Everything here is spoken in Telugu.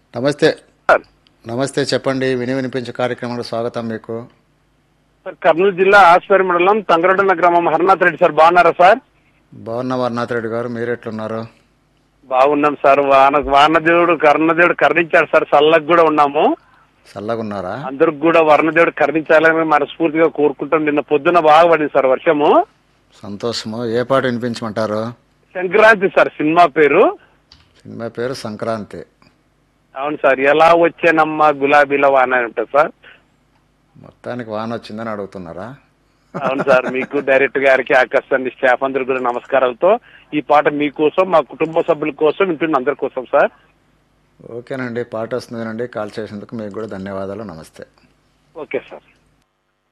నమస్తే సార్ నమస్తే చెప్పండి విని వినిపించే కార్యక్రమానికి స్వాగతం మీకు సార్ కర్నూలు జిల్లా ఆస్పేరి మండలం తంగరడన్న గ్రామం హరినాథ్ రెడ్డి సార్ బాగున్నారా సార్ బాగున్న వర్నాథ్ రెడ్డి గారు మీరు ఎట్లున్నారు బాగున్నాం సార్ వాన వానదేవుడు కర్ణదేవుడు కరుణించాడు సార్ చల్లకు కూడా ఉన్నాము చల్లగా ఉన్నారా అందరికి కూడా వర్ణదేవుడు కరుణించాలని మనస్ఫూర్తిగా కోరుకుంటాం నిన్న పొద్దున బాగా పడింది సార్ వర్షము సంతోషము ఏ పాట వినిపించమంటారు సంక్రాంతి సార్ సినిమా పేరు సినిమా పేరు సంక్రాంతి అవును సార్ ఎలా వచ్చేనమ్మా గులాబీల వాన అని ఉంటుంది సార్ మొత్తానికి వాన వచ్చిందని అడుగుతున్నారా అవును సార్ మీకు డైరెక్టర్ గారికి ఆకాశాన్ని స్టాఫ్ అందరికి కూడా నమస్కారాలతో ఈ పాట మీకోసం మా కుటుంబ సభ్యుల కోసం వింటున్న అందరి కోసం సార్ ఓకేనండి పాట వస్తుందండి కాల్ చేసినందుకు మీకు కూడా ధన్యవాదాలు నమస్తే ఓకే సార్